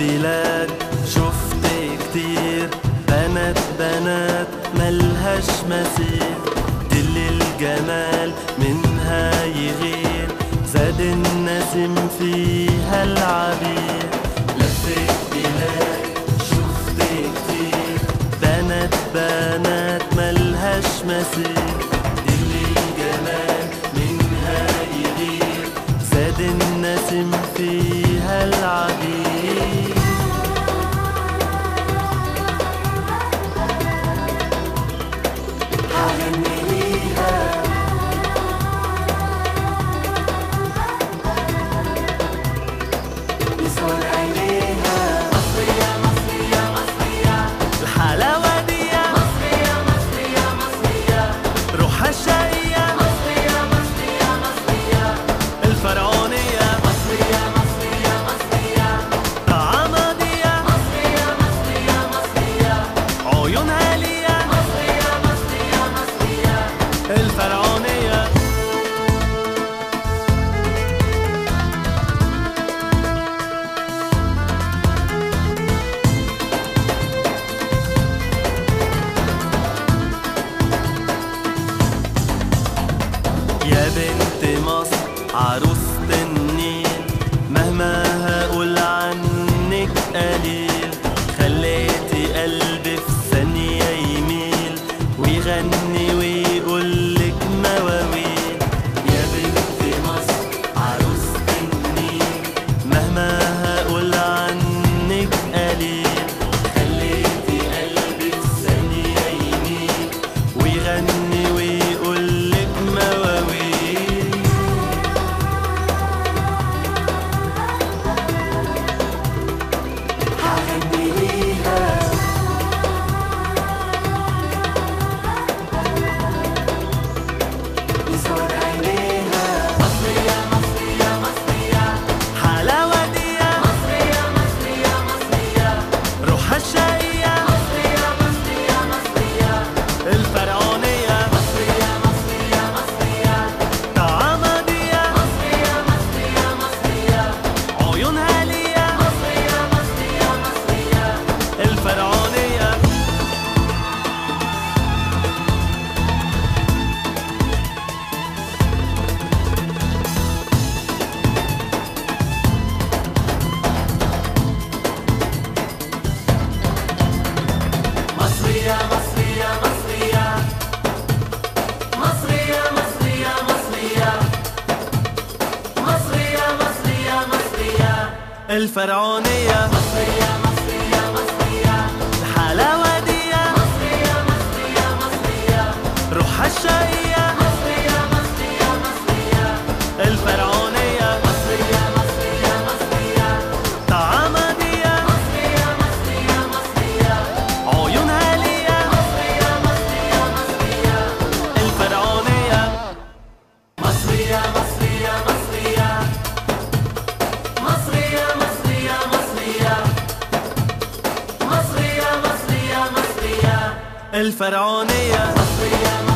البلاد شفت كتير بنات بنات ملهاش مثيل دل الجمال منها يغير زاد النسيم فيها العبير لفت بلاد شفت كتير بنات بنات ملهاش مثيل دل الجمال منها يغير زاد النسيم فيها العبير هغني ليها بصوت عينيها مصرية مصرية مصرية الحلاوة دي مصرية مصرية مصرية روحها الشقية مصرية مصرية مصرية الفرعونية مصرية مصرية مصرية طعامها دي مصرية مصرية مصرية عيونها ليا مصرية مصرية مصرية الفرعونية يا بنت مصر عروسة النيل مهما هقول عنك قليل خليتي قلبي في ثانية يميل ويغني ويقولك مواويل يا بنت مصر عروسة النيل مهما هقول عنك قليل خليتي قلبي في ثانية يميل ويغني ويقولك مواويل هغني ليها بصوت عينيها مصرية مصرية مصرية حلاوة دي مصرية مصرية مصرية روحها الشقية مصرية مصرية مصرية الفرعونية مصرية مصرية مصرية طعامها دي مصرية مصرية مصرية عيونها ليا مصرية مصرية مصرية الفرعونية مصرية مصرية مصرية مصرية مصرية مصرية مصرية مصرية مصرية الفرعونية مصرية مصرية مصرية الحلاوة دي مصرية مصرية مصرية روحها الشقية مصرية مصرية مصرية الفرعونية مصرية مصرية مصرية طعامها دي مصرية مصرية مصرية عيونها ليا مصرية مصرية مصرية الفرعونية مصرية مصرية مصرية مصرية مصرية مصرية مصرية مصرية مصرية الفرعونية مصرية